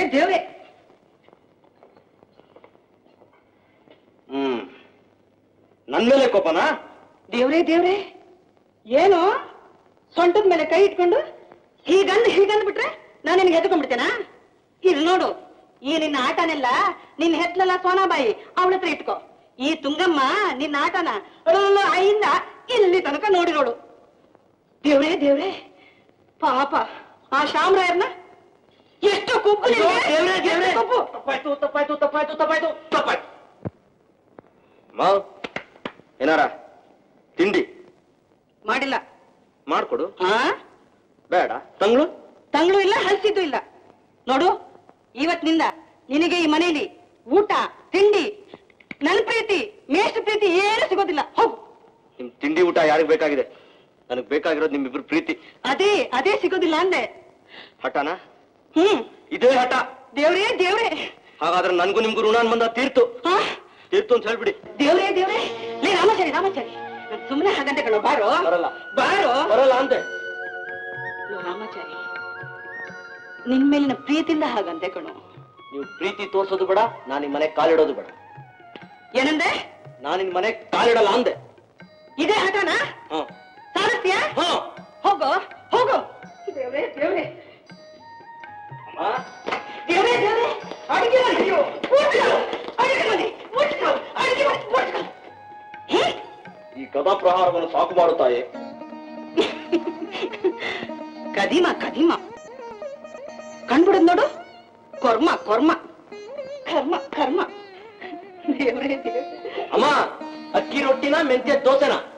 ದೇವ್ರೆ ಹ್ಮ್ ನನ್ ಮೇಲೆ ಕೋಪನಾ ದೇವ್ರೇ ದೇವ್ರೇ ಏನು ಸೊಂಟದ ಮೇಲೆ ಕೈ ಇಟ್ಕೊಂಡು ಹೀಗಂದ್ ಹೀಗಂದ್ ಬಿಟ್ರೆ ನಾನು ನಿನ್ಗೆ ಹೆದ್ಕೊಂಡ್ಬಿಡ್ತೇನಾ ಇಲ್ಲಿ ನೋಡು ಈ ನಿನ್ನ ಆಟನೆಲ್ಲ ನಿನ್ನ ಹೆತ್ಲಲ್ಲ ಸೋನಾಬಾಯಿ ಅವಳ ಹತ್ರ ಇಟ್ಕೋ ಈ ತುಂಗಮ್ಮ ನಿನ್ನ ಆಟನ ಅಳಲು ಐಯಿಂದ ಇಲ್ಲಿ ತನಕ ನೋಡಿರೋಳು ದೇವ್ರೇ ದೇವ್ರೇ ಪಾಪ ಆ ಶಾಮರಾಯರ್ನ ಎಷ್ಟು ಕುಪ್ಪು ಅಯ್ಯೋ, ನಿನ್ಗೆ? ದೇವ್ರೇ, ದೇವ್ರೇ. ಎಷ್ಟು ಕುಪ್ಪು ತಪ್ಪಾಯ್ತು ತಪ್ಪಾಯ್ತು ತಪ್ಪಾಯ್ತು ತಪ್ಪಾಯ್ತು ತಪ್ಪಾಯ್ತು ಮಾವ್ ಏನಾರ ತಿಂಡಿ ಮಾಡಿಲ್ಲ ಮಾಡ್ಕೊಡು ಹಾ ಬೇಡ ತಂಗ್ಳು ತಂಗಳು ಇಲ್ಲ ಹಸಿದ್ದು ಇಲ್ಲ ನೋಡು ಇವತ್ತಿನಿಂದ ನಿನಗೆ ಈ ಮನೆಯಲ್ಲಿ ಊಟ ತಿಂಡಿ ನನ್ನ ಪ್ರೀತಿ ಮೇಷ್ಟು ಪ್ರೀತಿ ಏನು ಸಿಗೋದಿಲ್ಲ ಹೋಗು ನಿಮ್ ತಿಂಡಿ ಊಟ ಯಾರಿಗ್ ಬೇಕಾಗಿದೆ ನನಗ್ ಬೇಕಾಗಿರೋದು ನಿಮ್ಮಿಬ್ರು ಪ್ರೀತಿ ಅದೇ ಅದೇ ಸಿಗೋದಿಲ್ಲ ಅಂದೆ ಹಠನ ಹ್ಮ್ ಇದೇ ಹಠ ದೇವ್ರೇ ದೇವ್ರೇ ಹಾಗಾದ್ರೆ ನನ್ಗೂ ನಿಮ್ಗೂ ಋಣ ಅನ್ಬಂಧ ತೀರ್ತು ಹಾ ತೀರ್ತು ಅಂತ ಹೇಳ್ಬಿಡಿ ದೇವ್ರೇ ದೇವ್ರೇ ಲೇ ರಾಮಾಚಾರಿ ರಾಮಾಚಾರಿ ಸುಮ್ಮನೆ ಹಾಗಂತೆ ಕಣೋ ಬಾರೋ ಬರಲ್ಲ. ಬಾರೋ ಬರಲ್ಲ ಅಂತೆ ಲೋ ರಾಮಾಚಾರಿ ನಿನ್ ಮೇಲಿನ ಪ್ರೀತಿಯಿಂದ ಹಾಗಂತೆ ಕಣೋ ನೀವು ಪ್ರೀತಿ ತೋರ್ಸೋದು ಬೇಡ ನಾನು ನಿಮ್ ಮನೆ ಕಾಲಿಡೋದು ಬೇಡ ಏನಂದೆ ನಾನು ನಿನ್ ಮನೆ ಕಾಲಿಡಲ್ಲ ಅಂದೆ ಇದೇ ಹಠನ ಹ ಸಾರಸ್ಯ ಹ ಹೋಗೋ ಹೋಗೋ ದೇವ್ರೇ ದೇವ್ರೇ ಅಮ್ಮ ದೇವ್ರೇ ದೇವ್ರೇ ಅಡಿಗೆ ಮನೆ ಊಟ ಅಡಿಗೆ ಮನೆ ಊಟ ಅಡಿಗೆ ಮನೆ ಊಟ ಹೇ? ಈ ಗದಾ ಪ್ರಹಾರವನ್ನು ಸಾಕು ಮಾಡುತ್ತಾಯೆ ಕದಿಮ ಕದಿಮ ಕಣ್ಬಿಡದ್ ನೋಡು ಕೊರ್ಮ ಕೊರ್ಮ ಕರ್ಮ ಕರ್ಮ ದೇವ್ರೇ ದೇವ್ರೇ ಅಮ್ಮ ಅಕ್ಕಿ ರೊಟ್ಟಿನ ಮೆಂತ್ಯ ದೋಸೆನ